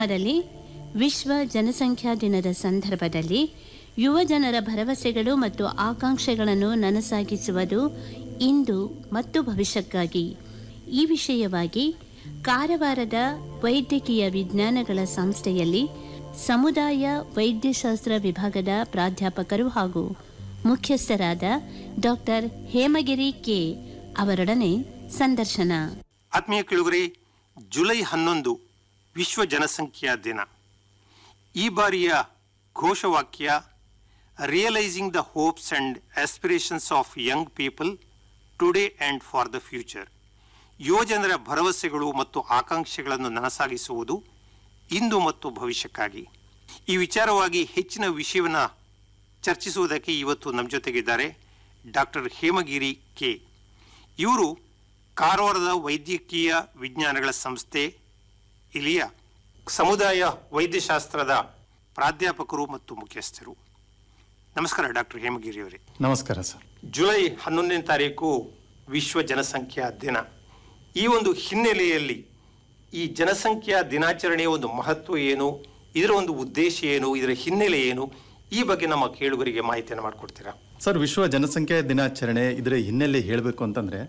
ರಲ್ಲಿ ವಿಶ್ವ ಜನಸಂಖ್ಯಾ ದಿನದ ಸಂದರ್ಭದಲ್ಲಿ ಯುವ ಜನರ ಭರವಸೆಗಳು ಮತ್ತು ಆಕಾಂಕ್ಷೆಗಳನ್ನು ನನಸಾಗಿಸುವುದು ಇಂದು ಮತ್ತು ಭವಿಷ್ಯಕ್ಕಾಗಿ ಈ ವಿಷಯವಾಗಿ ಕಾರವಾರದ ವೈದ್ಯಕೀಯ ವಿಜ್ಞಾನಗಳ ಸಂಸ್ಥೆಯಲ್ಲಿ ಸಮುದಾಯ ವೈದ್ಯಶಾಸ್ತ್ರ ವಿಭಾಗದ ಪ್ರಾಧ್ಯಾಪಕರು ಹಾಗೂ ಮುಖ್ಯಸ್ಥರಾದ ಡಾಕ್ಟರ್ ಹೇಮಗಿರಿ ಕೆ ಅವರೊಡನೆ ಸಂದರ್ಶನ ಆತ್ಮೀಯ ಕೇಳುಗರೆ ಜುಲೈ ಹನ್ನೊಂದು ವಿಶ್ವ ಜನಸಂಖ್ಯಾ ದಿನ ಈ ಬಾರಿಯ ಘೋಷವಾಕ್ಯ realising the hopes and aspirations of young people today and for the future ಯುವಜನರ ಭರವಸೆಗಳು ಮತ್ತು ಆಕಾಂಕ್ಷೆಗಳನ್ನು ನನಸಾಗಿಸುವುದು ಇಂದು ಮತ್ತು ಭವಿಷ್ಯಕ್ಕಾಗಿ ಈ ವಿಚಾರವಾಗಿ ಹೆಚ್ಚಿನ ವಿಷಯವನ್ನು ಚರ್ಚಿಸುವುದಕ್ಕೆ ಇವತ್ತು ನಮ್ಮ ಜೊತೆಗಿದ್ದಾರೆ ಡಾಕ್ಟರ್ ಹೇಮಗಿರಿ ಕೆ ಇವರು ಕಾರವಾರದ ವೈದ್ಯಕೀಯ ವಿಜ್ಞಾನಗಳ ಸಂಸ್ಥೆ ಇಲ್ಲಿಯ ಸಮುದಾಯ ವೈದ್ಯಶಾಸ್ತ್ರದ ಪ್ರಾಧ್ಯಾಪಕರು ಮತ್ತು ಮುಖ್ಯಸ್ಥರು ನಮಸ್ಕಾರ ಡಾಕ್ಟರ್ ಹೇಮಗಿರಿ ಅವರೇ ನಮಸ್ಕಾರ ಸರ್ ಜುಲೈ ಹನ್ನೊಂದನೇ ತಾರೀಕು ವಿಶ್ವ ಜನಸಂಖ್ಯಾ ದಿನ ಈ ಒಂದು ಹಿನ್ನೆಲೆಯಲ್ಲಿ ಈ ಜನಸಂಖ್ಯಾ ದಿನಾಚರಣೆಯ ಒಂದು ಮಹತ್ವ ಏನು ಇದರ ಒಂದು ಉದ್ದೇಶ ಏನು ಇದರ ಹಿನ್ನೆಲೆ ಏನು ಈ ಬಗ್ಗೆ ನಮ್ಮ ಕೇಳುಗರಿಗೆ ಮಾಹಿತಿಯನ್ನು ಮಾಡಿಕೊಡ್ತೀರಾ ಸರ್ ವಿಶ್ವ ಜನಸಂಖ್ಯಾ ದಿನಾಚರಣೆ ಇದರ ಹಿನ್ನೆಲೆ ಹೇಳಬೇಕು ಅಂತಂದ್ರೆ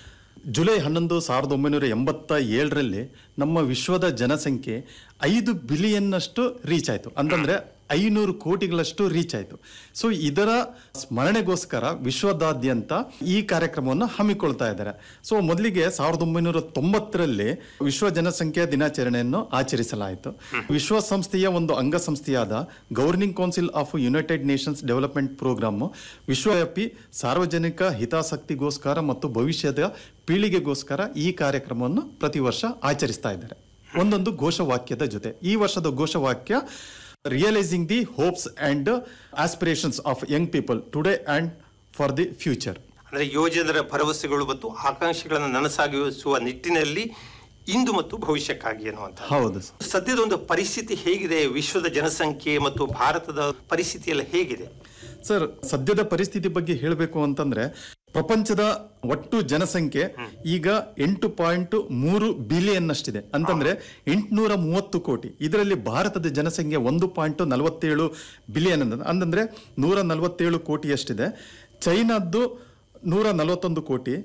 ಜುಲೈ ಹನ್ನೊಂದು ಸಾವಿರದ ಒಂಬೈನೂರ ಎಂಬತ್ತ ಏಳರಲ್ಲಿ ನಮ್ಮ ವಿಶ್ವದ ಜನಸಂಖ್ಯೆ ಐದು ಬಿಲಿಯನ್ನಷ್ಟು ರೀಚ್ ಆಯಿತು ಅಂತಂದ್ರೆ ಐನೂರು ಕೋಟಿಗಳಷ್ಟು ರೀಚ್ ಆಯಿತು ಸೊ ಇದರ ಸ್ಮರಣೆಗೋಸ್ಕರ ವಿಶ್ವದಾದ್ಯಂತ ಈ ಕಾರ್ಯಕ್ರಮವನ್ನು ಹಮ್ಮಿಕೊಳ್ತಾ ಇದ್ದಾರೆ ಸೊ ಮೊದಲಿಗೆ ಸಾವಿರದ ಒಂಬೈನೂರ ತೊಂಬತ್ತರಲ್ಲಿ ವಿಶ್ವ ಜನಸಂಖ್ಯಾ ದಿನಾಚರಣೆಯನ್ನು ಆಚರಿಸಲಾಯಿತು ವಿಶ್ವಸಂಸ್ಥೆಯ ಒಂದು ಅಂಗಸಂಸ್ಥೆಯಾದ governing council of United Nations development programme ವಿಶ್ವವ್ಯಾಪಿ ಸಾರ್ವಜನಿಕ ಹಿತಾಸಕ್ತಿಗೋಸ್ಕರ ಮತ್ತು ಭವಿಷ್ಯದ ಪೀಳಿಗೆಗೋಸ್ಕರ ಈ ಕಾರ್ಯಕ್ರಮವನ್ನು ಪ್ರತಿ ವರ್ಷ ಆಚರಿಸ್ತಾ ಇದ್ದಾರೆ ಒಂದೊಂದು ಘೋಷವಾಕ್ಯದ ಜೊತೆ ಈ ವರ್ಷದ ಘೋಷವಾಕ್ಯ realising the hopes and aspirations of young people today and for the future ಅಂದರೆ ಯುವಜನರ ಭರವಸೆಗಳು ಮತ್ತು ಆಕಾಂಕ್ಷೆಗಳನ್ನು ನನಸಾಗಿಸುವ ನಿಟ್ಟಿನಲ್ಲಿ ಇಂದು ಮತ್ತು ಭವಿಷ್ಯಕ್ಕಾಗಿ ಅನ್ನುವಂಥ ಹೌದು ಸರ್. ಸದ್ಯದ ಒಂದು ಪರಿಸ್ಥಿತಿ ಹೇಗಿದೆ ವಿಶ್ವದ ಜನಸಂಖ್ಯೆ ಮತ್ತು ಭಾರತದ ಪರಿಸ್ಥಿತಿ ಎಲ್ಲ ಹೇಗಿದೆ ಸರ್ ಸದ್ಯದ ಪರಿಸ್ಥಿತಿ ಬಗ್ಗೆ ಹೇಳಬೇಕು ಅಂತಂದ್ರೆ ಪ್ರಪಂಚದ ಒಟ್ಟು ಜನಸಂಖ್ಯೆ ಈಗ ಎಂಟು ಪಾಯಿಂಟ್ ಮೂರು ಬಿಲಿಯನ್ ಅಷ್ಟಿದೆ ಅಂತಂದ್ರೆ ಎಂಟುನೂರ ಮೂವತ್ತು ಕೋಟಿ ಇದರಲ್ಲಿ ಭಾರತದ ಜನಸಂಖ್ಯೆ ಒಂದು ಪಾಯಿಂಟ್ ನಲವತ್ತೇಳು ಬಿಲಿಯನ್ ಅಂತ ಅಂತಂದ್ರೆ ನೂರ ನಲವತ್ತೇಳು ಕೋಟಿಯಷ್ಟಿದೆ ಚೈನಾದ್ದು ನೂರ ನಲವತ್ತೊಂದು ಕೋಟಿ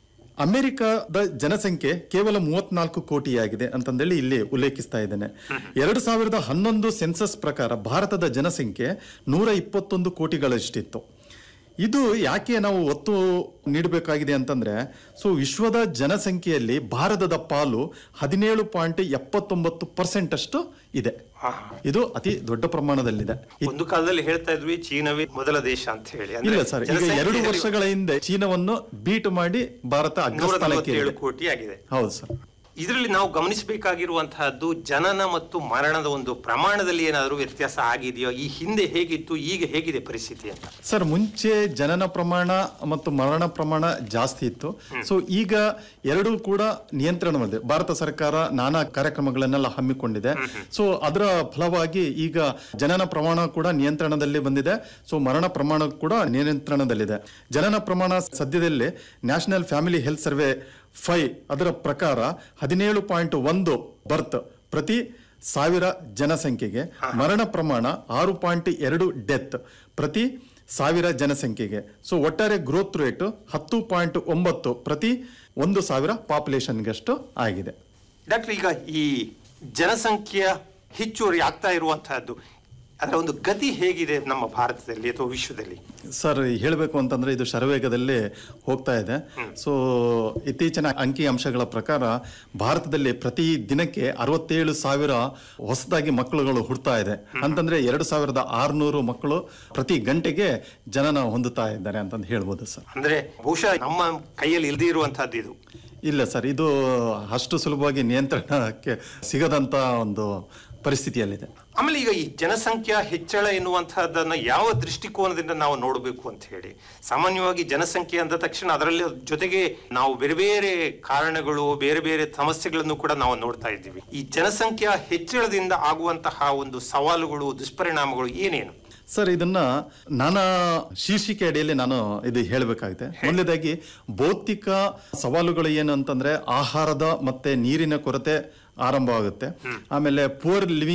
ಅಮೆರಿಕದ ಜನಸಂಖ್ಯೆ ಕೇವಲ ಮೂವತ್ನಾಲ್ಕು ಕೋಟಿಯಾಗಿದೆ ಅಂತಂದೇಳಿ ಇಲ್ಲಿ ಉಲ್ಲೇಖಿಸ್ತಾ ಇದ್ದೇನೆ ಎರಡು ಸಾವಿರದ ಹನ್ನೊಂದು ಸೆನ್ಸಸ್ ಪ್ರಕಾರ ಭಾರತದ ಜನಸಂಖ್ಯೆ ನೂರ ಇಪ್ಪತ್ತೊಂದು ಕೋಟಿಗಳಷ್ಟಿತ್ತು ಇದು ಯಾಕೆ ನಾವು ಒತ್ತು ನೀಡಬೇಕಾಗಿದೆ ಅಂತಂದ್ರೆ ಸೊ ವಿಶ್ವದ ಜನಸಂಖ್ಯೆಯಲ್ಲಿ ಭಾರತದ ಪಾಲು ಹದಿನೇಳು ಪಾಯಿಂಟ್ ಎಪ್ಪತ್ತೊಂಬತ್ತು ಪರ್ಸೆಂಟ್ ಅಷ್ಟು ಇದೆ ಇದು ಅತಿ ದೊಡ್ಡ ಪ್ರಮಾಣದಲ್ಲಿದೆ ಒಂದು ಕಾಲದಲ್ಲಿ ಹೇಳ್ತಾ ಇದ್ವಿ ಚೀನವೇ ಮೊದಲ ದೇಶ ಅಂತ ಹೇಳಿ ಅಂದ್ರೆ ಇಲ್ಲ ಸರ್ ಈಗ ಎರಡು ಜನಸಂಖ್ಯೆಯಲ್ಲಿ ವರ್ಷಗಳ ಹಿಂದೆ ಚೀನಾವನ್ನು ಬೀಟ್ ಮಾಡಿ ಭಾರತ ನೂರ ಅಗ್ರಸ್ಥಾನಕ್ಕೆ ನಲವತ್ತೇಳು ಏರಿದೆ. ಕೋಟಿ ಆಗಿದೆ ಹೌದು ಸರ್ ಇದರಲ್ಲಿ ನಾವು ಗಮನಿಸಬೇಕಾಗಿರುವಂತಹದ್ದು ಜನನ ಮತ್ತು ಮರಣದ ಒಂದು ಪ್ರಮಾಣದಲ್ಲಿ ಏನಾದರೂ ವ್ಯತ್ಯಾಸ ಆಗಿದೆಯೋ ಈ ಹಿಂದೆ ಹೇಗಿತ್ತು ಈಗ ಹೇಗಿದೆ ಪರಿಸ್ಥಿತಿ ಅಂತ ಸರ್ ಮುಂಚೆ ಜನನ ಪ್ರಮಾಣ ಮತ್ತು ಮರಣ ಪ್ರಮಾಣ ಜಾಸ್ತಿ ಇತ್ತು ಸೊ ಈಗ ಎರಡೂ ಕೂಡ ನಿಯಂತ್ರಣವಿದೆ ಭಾರತ ಸರ್ಕಾರ ನಾನಾ ಕಾರ್ಯಕ್ರಮಗಳನ್ನೆಲ್ಲ ಹಮ್ಮಿಕೊಂಡಿದೆ ಸೊ ಅದರ ಫಲವಾಗಿ ಈಗ ಜನನ ಪ್ರಮಾಣ ಕೂಡ ನಿಯಂತ್ರಣದಲ್ಲಿ ಬಂದಿದೆ ಸೊ ಮರಣ ಪ್ರಮಾಣ ಕೂಡ ನಿಯಂತ್ರಣದಲ್ಲಿದೆ ಜನನ ಪ್ರಮಾಣ ಸದ್ಯದಲ್ಲಿ national family health survey five ಅದರ ಪ್ರಕಾರ ಹದಿನೇಳು ಪಾಯಿಂಟ್ ಒಂದು ಬರ್ತ್ ಪ್ರತಿ ಸಾವಿರ ಜನಸಂಖ್ಯೆಗೆ ಮರಣ ಪ್ರಮಾಣ ಆರು ಪಾಯಿಂಟ್ ಎರಡು ಡೆತ್ ಪ್ರತಿ ಸಾವಿರ ಜನಸಂಖ್ಯೆಗೆ ಸೊ ಒಟ್ಟಾರೆ ಗ್ರೋತ್ ರೇಟ್ ಹತ್ತು ಪಾಯಿಂಟ್ ಒಂಬತ್ತು ಪ್ರತಿ ಒಂದು ಸಾವಿರ ಪಾಪ್ಯುಲೇಷನ್ಗಷ್ಟು ಆಗಿದೆ ಡಾಕ್ಟರ್ ಈಗ ಈ ಜನಸಂಖ್ಯೆಯ ಹೆಚ್ಚುವರಿ ಆಗ್ತಾ ಇರುವಂತಹದ್ದು ಅದರ ಒಂದು ಗತಿ ಹೇಗಿದೆ ನಮ್ಮ ಭಾರತದಲ್ಲಿ ಅಥವಾ ವಿಶ್ವದಲ್ಲಿ ಸರ್ ಹೇಳಬೇಕು ಅಂತಂದ್ರೆ ಇದು ಶರವೇಗದಲ್ಲಿ ಹೋಗ್ತಾ ಇದೆ ಸೊ ಇತ್ತೀಚಿನ ಅಂಕಿ ಅಂಶಗಳ ಪ್ರಕಾರ ಭಾರತದಲ್ಲಿ ಪ್ರತಿ ದಿನಕ್ಕೆ ಅರವತ್ತೇಳು ಸಾವಿರ ಹೊಸದಾಗಿ ಮಕ್ಕಳುಗಳು ಹುಡ್ತಾ ಇದೆ ಅಂತಂದ್ರೆ ಎರಡು ಸಾವಿರದ ಆರುನೂರು ಮಕ್ಕಳು ಪ್ರತಿ ಗಂಟೆಗೆ ಜನನ ಹೊಂದುತ್ತಾ ಇದ್ದಾರೆ ಅಂತಂದು ಹೇಳ್ಬೋದು ಸರ್ ಅಂದ್ರೆ ಬಹುಶಃ ನಮ್ಮ ಕೈಯಲ್ಲಿ ಇಲ್ಲದೆ ಇರುವಂತಹದ್ದು ಇದು ಇಲ್ಲ ಸರ್ ಇದು ಅಷ್ಟು ಸುಲಭವಾಗಿ ನಿಯಂತ್ರಣಕ್ಕೆ ಸಿಗದಂತ ಒಂದು ಪರಿಸ್ಥಿತಿಯಲ್ಲಿದೆ ಆಮೇಲೆ ಈಗ ಈ ಜನಸಂಖ್ಯಾ ಹೆಚ್ಚಳ ಎನ್ನುವಂತಹದ್ದನ್ನ ಯಾವ ದೃಷ್ಟಿಕೋನದಿಂದ ನಾವು ನೋಡಬೇಕು ಅಂತ ಹೇಳಿ ಸಾಮಾನ್ಯವಾಗಿ ಜನಸಂಖ್ಯೆ ಅಂದ ತಕ್ಷಣ ಅದರಲ್ಲಿ ಜೊತೆಗೆ ನಾವು ಬೇರೆ ಬೇರೆ ಕಾರಣಗಳು ಬೇರೆ ಬೇರೆ ಸಮಸ್ಯೆಗಳನ್ನು ಕೂಡ ನಾವು ನೋಡ್ತಾ ಇದ್ದೀವಿ ಈ ಜನಸಂಖ್ಯಾ ಹೆಚ್ಚಳದಿಂದ ಆಗುವಂತಹ ಒಂದು ಸವಾಲುಗಳು ದುಷ್ಪರಿಣಾಮಗಳು ಏನೇನು ಸರ್ ಇದನ್ನ ನಾನಾ ಶೀರ್ಷಿಕೆ ಅಡಿಯಲ್ಲಿ ನಾನು ಇದು ಹೇಳಬೇಕಾಗಿದೆ ಮೊದಲನೇದಾಗಿ ಭೌತಿಕ ಸವಾಲುಗಳು ಏನು ಅಂತಂದ್ರೆ ಆಹಾರದ ಮತ್ತೆ ನೀರಿನ ಕೊರತೆ ಆರಂಭವಾಗುತ್ತೆ ಆಮೇಲೆ ಪುವರ್ ಲಿವಿಂಗ್